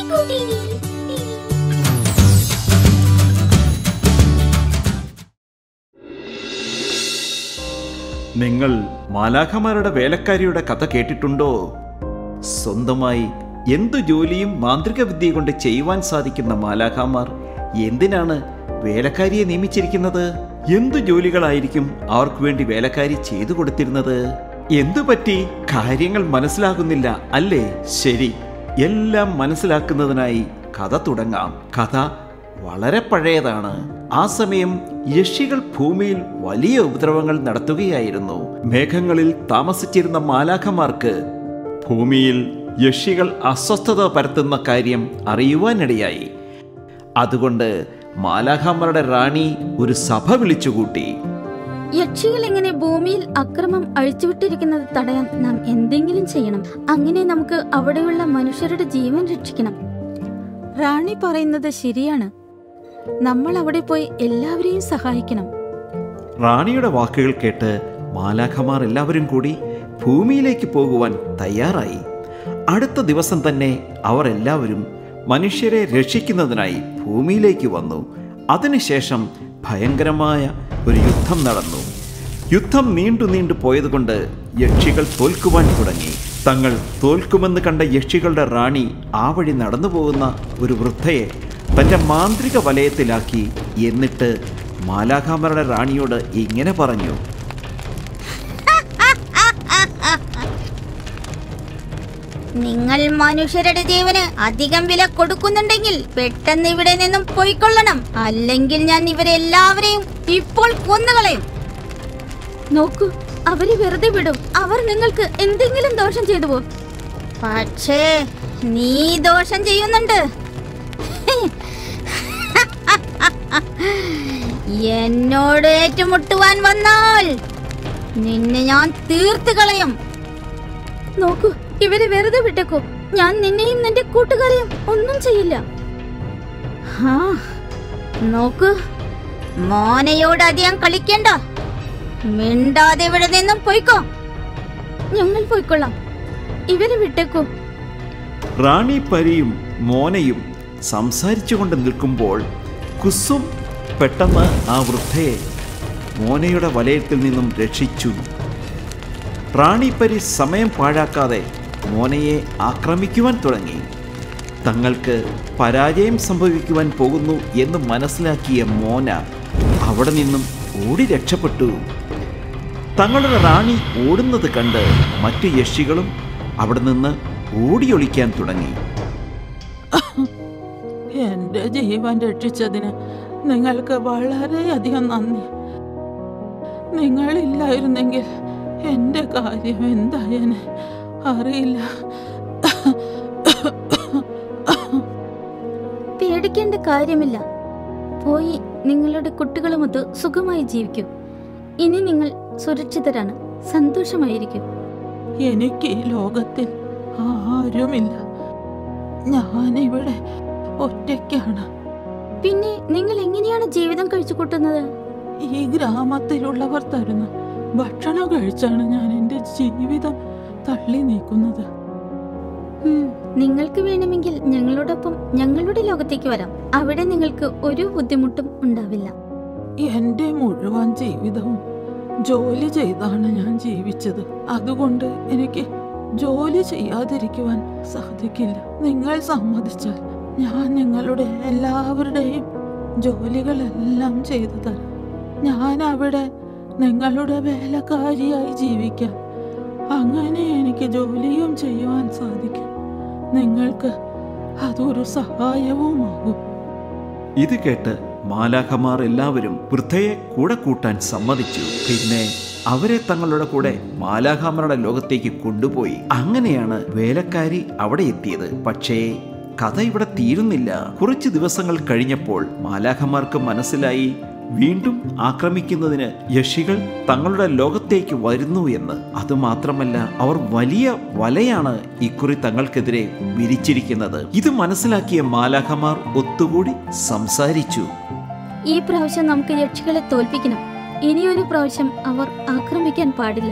കുടി നിങ്ങൾ മാലാഖമാരുടെ വേലക്കാരിയുടെ കഥ കേട്ടിട്ടുണ്ടോ സ്വന്തമായി എന്തു ജോലിയും മാന്ത്രിക വിദ്യ കൊണ്ട് ചെയ്യുവാൻ സാധിക്കുന്ന മാലാഖമാർ എന്തിനാണ് വേലക്കാരിയെ നിയമിച്ചിരിക്കുന്നത് എന്തു ജോലികളായിരിക്കും അവർക്ക് വേണ്ടി വേലക്കാരി ചെയ്തു കൊടുത്തിരുന്നത് എന്തു പറ്റി കാര്യങ്ങൾ മനസ്സിലാകുന്നില്ല അല്ലേ ശരി എല്ലാം മനസ്സിലാക്കുന്നതിനായി കഥ തുടങ്ങാം കഥ വളരെ പഴയതാണ് ആ സമയം യക്ഷികൾ ഭൂമിയിൽ വലിയ ഉപദ്രവങ്ങൾ നടത്തുകയായിരുന്നു മേഘങ്ങളിൽ താമസിച്ചിരുന്ന മാലാഖമാർക്ക് ഭൂമിയിൽ യക്ഷികൾ അസ്വസ്ഥത പരത്തുന്ന കാര്യം അറിയുവാനിടയായി അതുകൊണ്ട് മാലാഖമാരുടെ റാണി ഒരു സഭ വിളിച്ചുകൂട്ടി യക്ഷികൾ ഇങ്ങനെ ഭൂമിയിൽ അക്രമം അഴിച്ചുവിട്ടിരിക്കുന്നത് തടയാൻ നാം എന്തെങ്കിലും ചെയ്യണം അങ്ങനെ നമുക്ക് അവിടെയുള്ള മനുഷ്യരുടെ ജീവൻ രക്ഷിക്കണം റാണി പറയുന്നത് ശരിയാണ് നമ്മൾ അവിടെ പോയി എല്ലാവരെയും സഹായിക്കണം റാണിയുടെ വാക്കുകൾ കേട്ട് മാലാഖമാർ എല്ലാവരും കൂടി ഭൂമിയിലേക്ക് പോകുവാൻ തയ്യാറായി അടുത്ത ദിവസം തന്നെ അവർ എല്ലാവരും മനുഷ്യരെ രക്ഷിക്കുന്നതിനായി ഭൂമിയിലേക്ക് വന്നു അതിനുശേഷം ഭയങ്കരമായ ഒരു യുദ്ധം നടന്നു യുദ്ധം നീണ്ടു നീണ്ടു പോയതുകൊണ്ട് യക്ഷികൾ തോൽക്കുവാൻ തുടങ്ങി തങ്ങൾ തോൽക്കുമെന്ന് കണ്ട യക്ഷികളുടെ റാണി ആ വഴി നടന്നു പോകുന്ന ഒരു വൃദ്ധയെ തന്റെ മാന്ത്രിക വലയത്തിലാക്കി എന്നിട്ട് മാലാഖാമരുടെ റാണിയോട് ഇങ്ങനെ പറഞ്ഞു നിങ്ങൾ മനുഷ്യരുടെ ജീവന് അധികം വില കൊടുക്കുന്നുണ്ടെങ്കിൽ പെട്ടെന്ന് ഇവിടെ നിന്നും പോയിക്കൊള്ളണം അല്ലെങ്കിൽ ഞാൻ ഇവരെല്ലാവരെയും ഇപ്പോൾ കൊന്നുകളയും നോക്കൂ അവരെ വെറുതെ വിടും അവർ നിങ്ങൾക്ക് എന്തെങ്കിലും ദോഷം ചെയ്തു പോ പക്ഷേ നീ ദോഷം ചെയ്യുന്നുണ്ട് എന്നോട് ഏറ്റുമുട്ടുവാൻ വന്നാൽ നിന്നെ ഞാൻ തീർത്ത് കളയും നോക്കൂ ഇവരെ വെറുതെ വിട്ടേക്കോ ഞാൻ നിന്നെയും നിന്റെ കൂട്ടുകാരെയും ഒന്നും ചെയ്യില്ല ഹാ, നോക്ക് മോനയോട് അധികം കളിക്കണ്ട മിണ്ടാതെ ഇവിടെ നിന്നും പോയിക്കോ ഞങ്ങൾ പോയിക്കൊള്ളാം ഇവരെ വിട്ടേക്കോ റാണി പരിയും മോനയും സംസാരിച്ചുകൊണ്ട് നിൽക്കുമ്പോൾ കുസും പെട്ടെന്ന് ആ വൃദ്ധയെ മോനയുടെ വലയത്തിൽ നിന്നും രക്ഷിച്ചു റാണി പരി സമയം പാഴാക്കാതെ മോനയെ ആക്രമിക്കുവാൻ തുടങ്ങി തങ്ങൾക്ക് പരാജയം സംഭവിക്കുവാൻ പോകുന്നു എന്ന് മനസ്സിലാക്കിയ മോന അവിടെ നിന്നും ഓടി രക്ഷപ്പെട്ടു തങ്ങളുടെ റാണി ഓടുന്നത് കണ്ട് മറ്റു യക്ഷികളും അവിടെ നിന്ന് ഓടിയൊളിക്കാൻ തുടങ്ങി എന്റെ ജീവൻ രക്ഷിച്ചതിന് നിങ്ങൾക്ക് വളരെയധികം നന്ദി നിങ്ങളില്ലായിരുന്നെങ്കിൽ എന്റെ കാര്യം എന്തായനെ അറിയില്ല പേടിക്കേണ്ട കാര്യമില്ല പോയി നിങ്ങളുടെ കുട്ടികളുമൊത്ത് സുഖമായി ജീവിക്കൂ ഇനി നിങ്ങൾ സുരക്ഷിതരാണ് സന്തോഷമായിരിക്കും എനിക്ക് ഈ ലോകത്തിൽ ആരുമില്ല ഞാനിവിടെ ഒറ്റയ്ക്കാണ് പിന്നെ നിങ്ങൾ എങ്ങനെയാണ് ജീവിതം കഴിച്ചു കൂട്ടുന്നത് ഈ ഗ്രാമത്തിലുള്ളവർ തരുന്ന ഭക്ഷണം കഴിച്ചാണ് ഞാൻ എൻ്റെ ജീവിതം തള്ളി നീക്കുന്നത് ഉം, നിങ്ങൾക്ക് വേണമെങ്കിൽ ഞങ്ങളോടൊപ്പം ഞങ്ങളുടെ ലോകത്തേക്ക് വരാം അവിടെ നിങ്ങൾക്ക് ഒരു ബുദ്ധിമുട്ടും ഉണ്ടാവില്ല എന്റെ മുഴുവൻ ജീവിതവും ജോലി ചെയ്താണ് ഞാൻ ജീവിച്ചത് അതുകൊണ്ട് എനിക്ക് ജോലി ചെയ്യാതിരിക്കുവാൻ സാധിക്കില്ല നിങ്ങൾ സമ്മതിച്ചാൽ ഞാൻ നിങ്ങളുടെ എല്ലാവരുടെയും ജോലികളെല്ലാം ചെയ്തു തരാം ഞാൻ അവിടെ നിങ്ങളുടെ വേലക്കാരിയായി ജീവിക്കാം അങ്ങനെ എനിക്ക് ജോലിയും ചെയ്യുവാൻ സാധിക്കും നിങ്ങൾക്ക് അതൊരു സഹായവുമാകും ഇത് കേട്ട് മാലാഖമാർ എല്ലാവരും വൃദ്ധയെ കൂടെ കൂട്ടാൻ സമ്മതിച്ചു പിന്നെ അവരെ തങ്ങളുടെ കൂടെ മാലാഖമാരുടെ ലോകത്തേക്ക് കൊണ്ടുപോയി അങ്ങനെയാണ് വേലക്കാരി അവിടെ എത്തിയത് പക്ഷേ കഥ ഇവിടെ തീരുന്നില്ല കുറച്ച് ദിവസങ്ങൾ കഴിഞ്ഞപ്പോൾ മാലാഖമാർക്ക് മനസ്സിലായി വീണ്ടും ആക്രമിക്കുന്നതിന് യക്ഷികൾ തങ്ങളുടെ ലോകത്തേക്ക് വരുന്നു എന്ന് അതുമാത്രമല്ല അവർ വലിയ വലയാണ് ഇക്കുറി തങ്ങൾക്കെതിരെ വിരിച്ചിരിക്കുന്നത് ഇത് മനസ്സിലാക്കിയ മാലാഖമാർ ഒത്തുകൂടി സംസാരിച്ചു ഈ പ്രാവശ്യം നമുക്ക് യക്ഷികളെ തോൽപ്പിക്കണം ഇനിയൊരു പ്രാവശ്യം അവർ ആക്രമിക്കാൻ പാടില്ല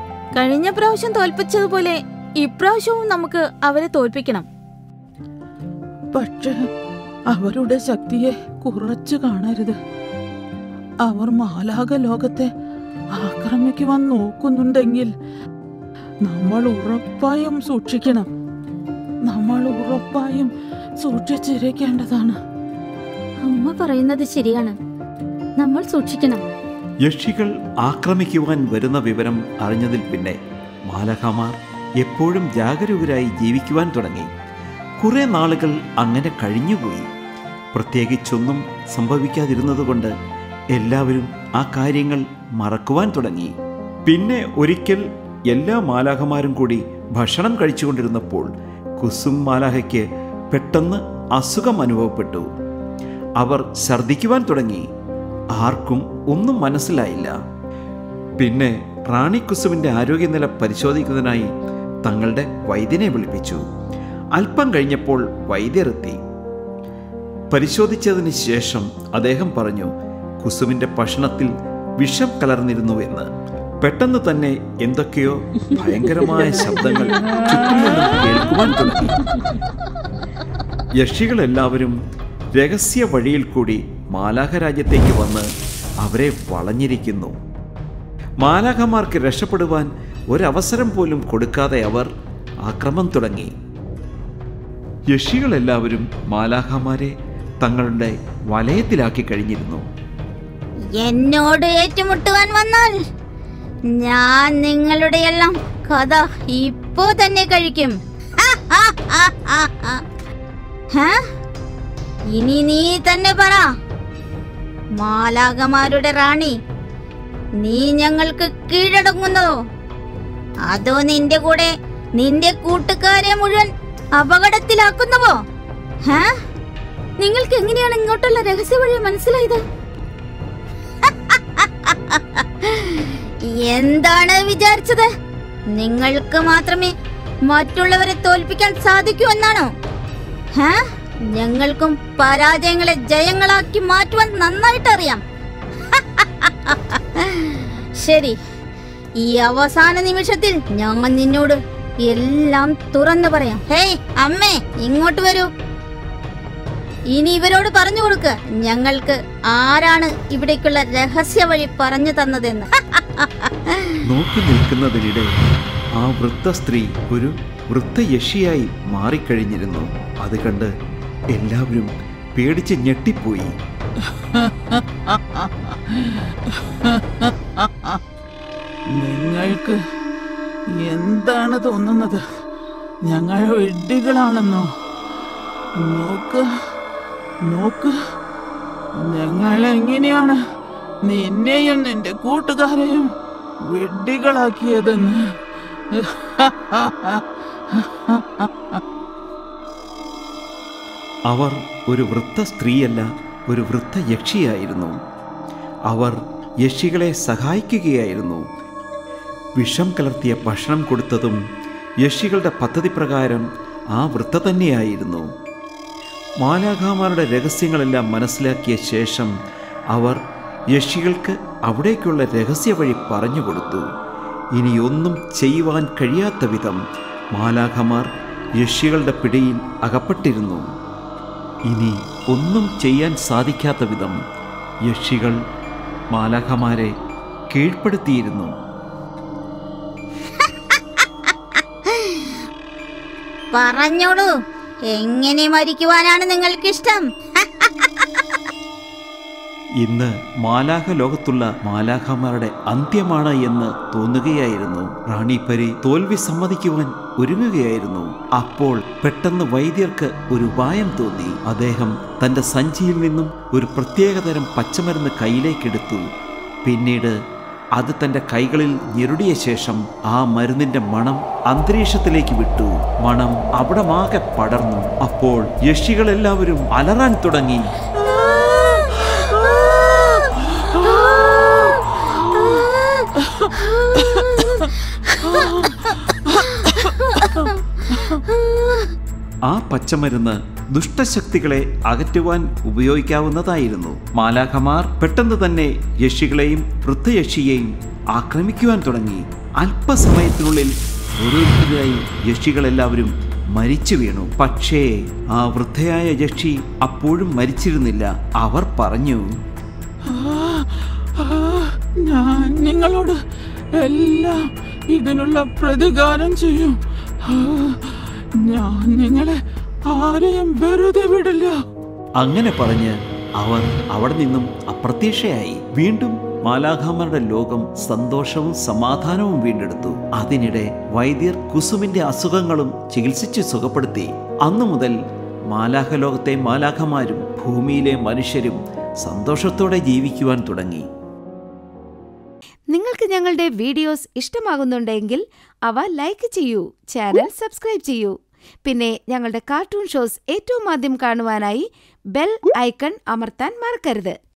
കഴിഞ്ഞ പ്രാവശ്യം തോൽപ്പിച്ചതുപോലെ ഇപ്രാവശ്യവും നമുക്ക് അവരെ തോൽപ്പിക്കണം പക്ഷേ അവരുടെ ശക്തിയെ കുറച്ചു കാണരുത് അവർ മാലാക ലോകത്തെ ആക്രമിക്കുവാൻ നോക്കുന്നുണ്ടെങ്കിൽ നമ്മൾ ഉറപ്പായും സൂക്ഷിക്കണം നമ്മൾ ഉറപ്പായും സൂക്ഷിച്ചിരിക്കേണ്ടതാണ് അമ്മ പറയുന്നത് ശരിയാണ് നമ്മൾ സൂക്ഷിക്കണം യക്ഷികൾ ആക്രമിക്കുവാൻ വരുന്ന വിവരം അറിഞ്ഞതിൽ പിന്നെ മാലഹമാർ എപ്പോഴും ജാഗരൂകരായി ജീവിക്കുവാൻ തുടങ്ങി കുറെ നാളുകൾ അങ്ങനെ കഴിഞ്ഞുപോയി പ്രത്യേകിച്ചൊന്നും സംഭവിക്കാതിരുന്നതുകൊണ്ട് എല്ലാവരും ആ കാര്യങ്ങൾ മറക്കുവാൻ തുടങ്ങി പിന്നെ ഒരിക്കൽ എല്ലാ മാലാഹമാരും കൂടി ഭക്ഷണം കഴിച്ചുകൊണ്ടിരുന്നപ്പോൾ കുസും മാലാഹയ്ക്ക് പെട്ടെന്ന് അസുഖം അനുഭവപ്പെട്ടു അവർ ഛർദ്ദിക്കുവാൻ തുടങ്ങി ആർക്കും ഒന്നും മനസ്സിലായില്ല പിന്നെ റാണി കുസുവിൻ്റെ ആരോഗ്യനില പരിശോധിക്കുന്നതിനായി തങ്ങളുടെ വൈദ്യനെ വിളിപ്പിച്ചു അല്പം കഴിഞ്ഞപ്പോൾ വൈദ്യരെത്തി പരിശോധിച്ചതിന് ശേഷം അദ്ദേഹം പറഞ്ഞു കുസുവിൻ്റെ ഭക്ഷണത്തിൽ വിഷം കലർന്നിരുന്നു എന്ന് പെട്ടെന്ന് തന്നെ എന്തൊക്കെയോ ഭയങ്കരമായ ശബ്ദങ്ങൾ ചുറ്റും നിന്നും കേൾക്കുവാൻ തുടങ്ങി യക്ഷികളെല്ലാവരും രഹസ്യ വഴിയിൽ കൂടി മാലാഖ രാജ്യത്തേക്ക് വന്ന് അവരെ വളഞ്ഞിരിക്കുന്നു മാലാഖമാർക്ക് രക്ഷപ്പെടുവാൻ ഒരവസരം പോലും കൊടുക്കാതെ അവർ ആക്രമം തുടങ്ങി യക്ഷികളെല്ലാവരും മാലാഖമാരെ തങ്ങളുടെ വലയത്തിലാക്കി കഴിഞ്ഞിരുന്നു എന്നോട് ഏറ്റുമുട്ടുവാൻ വന്നാൽ ഞാൻ നിങ്ങളുടെ എല്ലാം കഥ ഇപ്പോ തന്നെ കഴിക്കും ഹ? ഇനി നീ തന്നെ പറ മാലാകമാരുടെ റാണി നീ ഞങ്ങൾക്ക് കീഴടങ്ങുന്നതോ അതോ നിന്റെ കൂടെ നിന്റെ കൂട്ടുകാരെ മുഴുവൻ അപകടത്തിലാക്കുന്നുവോ ഹാ നിങ്ങൾക്ക് എങ്ങനെയാണ് ഇങ്ങോട്ടുള്ള രഹസ്യ വഴി മനസ്സിലായത് എന്താണ് വിചാരിച്ചത് നിങ്ങൾക്ക് മാത്രമേ മറ്റുള്ളവരെ തോൽപ്പിക്കാൻ സാധിക്കൂ എന്നാണോ ഹാ? ഞങ്ങൾക്കും പരാജയങ്ങളെ ജയങ്ങളാക്കി മാറ്റുവാൻ നന്നായിട്ട് അറിയാം ശരി ഈ അവസാന നിമിഷത്തിൽ ഞാൻ നിന്നോട് എല്ലാം തുറന്നു പറയാം ഹേയ് അമ്മേ ഇങ്ങോട്ട് വരൂ ഇനി ഇവരോട് പറഞ്ഞു കൊടുക്ക് ഞങ്ങൾക്ക് ആരാണ് ഇവിടേക്കുള്ള രഹസ്യ വഴി പറഞ്ഞു തന്നതെന്ന് നോക്കി നിൽക്കുന്നതിനിടെ ആ വൃത്ത സ്ത്രീ ഒരു വൃത്തയക്ഷിയായി മാറിക്കഴിഞ്ഞിരുന്നു അത് കണ്ട് എല്ലാവരും പേടിച്ച് ഞെട്ടിപ്പോയി നിങ്ങൾക്ക് എന്താണ് തോന്നുന്നത് ഞങ്ങൾ വിഡ്ഢികളാണെന്നോ നോക്ക് നോക്ക് ഞങ്ങൾ എങ്ങനെയാണ് നിന്നെയും നിന്റെ കൂട്ടുകാരെയും വിഡ്ഢികളാക്കിയതെന്ന് അവർ ഒരു വൃത്ത സ്ത്രീയല്ല ഒരു വൃത്ത യക്ഷിയായിരുന്നു അവർ യക്ഷികളെ സഹായിക്കുകയായിരുന്നു വിഷം കലർത്തിയ ഭക്ഷണം കൊടുത്തതും യക്ഷികളുടെ പദ്ധതി പ്രകാരം ആ വൃത്ത തന്നെയായിരുന്നു മാലാഖാമാരുടെ രഹസ്യങ്ങളെല്ലാം മനസ്സിലാക്കിയ ശേഷം അവർ യക്ഷികൾക്ക് അവിടേക്കുള്ള രഹസ്യ വഴി പറഞ്ഞു കൊടുത്തു ഇനിയൊന്നും ചെയ്യുവാൻ കഴിയാത്ത വിധം മാലാഖമാർ യക്ഷികളുടെ പിടിയിൽ അകപ്പെട്ടിരുന്നു ഇനി ഒന്നും ചെയ്യാൻ സാധിക്കാത്ത വിധം യക്ഷികൾ മാലാഖമാരെ കീഴ്പ്പെടുത്തിയിരുന്നു പറഞ്ഞോളൂ എങ്ങനെ മരിക്കുവാനാണ് നിങ്ങൾക്കിഷ്ടം ഇന്ന് മാലാഖ ലോകത്തുള്ള മാലാഖമാരുടെ അന്ത്യമാണ് എന്ന് തോന്നുകയായിരുന്നു റാണി പരി തോൽവി സമ്മതിക്കുവാൻ ഒരുങ്ങുകയായിരുന്നു അപ്പോൾ പെട്ടെന്ന് വൈദ്യർക്ക് ഒരു ഉപായം തോന്നി അദ്ദേഹം തന്റെ സഞ്ചിയിൽ നിന്നും ഒരു പ്രത്യേകതരം പച്ചമരുന്ന് കയ്യിലേക്കെടുത്തു പിന്നീട് അത് തന്റെ കൈകളിൽ ഞെരുടിയ ശേഷം ആ മരുന്നിന്റെ മണം അന്തരീക്ഷത്തിലേക്ക് വിട്ടു മണം അവിടമാകെ പടർന്നു അപ്പോൾ യക്ഷികളെല്ലാവരും അലറാൻ തുടങ്ങി ആ പച്ചമരുന്ന് ദുഷ്ടശക്തികളെ അകറ്റുവാൻ ഉപയോഗിക്കാവുന്നതായിരുന്നു മാലാഖമാർ പെട്ടെന്ന് തന്നെ യക്ഷികളെയും വൃദ്ധയക്ഷിയെയും ആക്രമിക്കുവാൻ തുടങ്ങി അല്പസമയത്തിനുള്ളിൽ ഓരോരുത്തരായി യക്ഷികളെല്ലാവരും മരിച്ചു വീണു പക്ഷേ ആ വൃദ്ധയായ യക്ഷി അപ്പോഴും മരിച്ചിരുന്നില്ല അവർ പറഞ്ഞു ആ, ആ, ഞാൻ നിങ്ങളോട് എല്ലാം ഇതിനുള്ള പ്രതികാരം ചെയ്യും ആ, ഞാൻ നിങ്ങളെ ആരെയും വെറുതെ വിടില്ല അങ്ങനെ പറഞ്ഞ് അവർ അവിടെ നിന്നും അപ്രത്യക്ഷയായി വീണ്ടും മാലാഖാമാരുടെ ലോകം സന്തോഷവും സമാധാനവും വീണ്ടെടുത്തു അതിനിടെ വൈദ്യർ കുസുമിന്റെ അസുഖങ്ങളും ചികിത്സിച്ച് സുഖപ്പെടുത്തി അന്നു മുതൽ മാലാഖ ലോകത്തെ മാലാഖമാരും ഭൂമിയിലെ മനുഷ്യരും സന്തോഷത്തോടെ ജീവിക്കുവാൻ തുടങ്ങി നിങ്ങൾക്ക് ഞങ്ങളുടെ വീഡിയോസ് ഇഷ്ടമാകുന്നുണ്ടെങ്കിൽ അവ ലൈക്ക് ചെയ്യൂ ചാനൽ സബ്സ്ക്രൈബ് ചെയ്യൂ പിന്നെ ഞങ്ങളുടെ കാർട്ടൂൺ ഷോസ് ഏറ്റവും ആദ്യം കാണുവാനായി ബെൽ ഐക്കൺ അമർത്താൻ മറക്കരുത്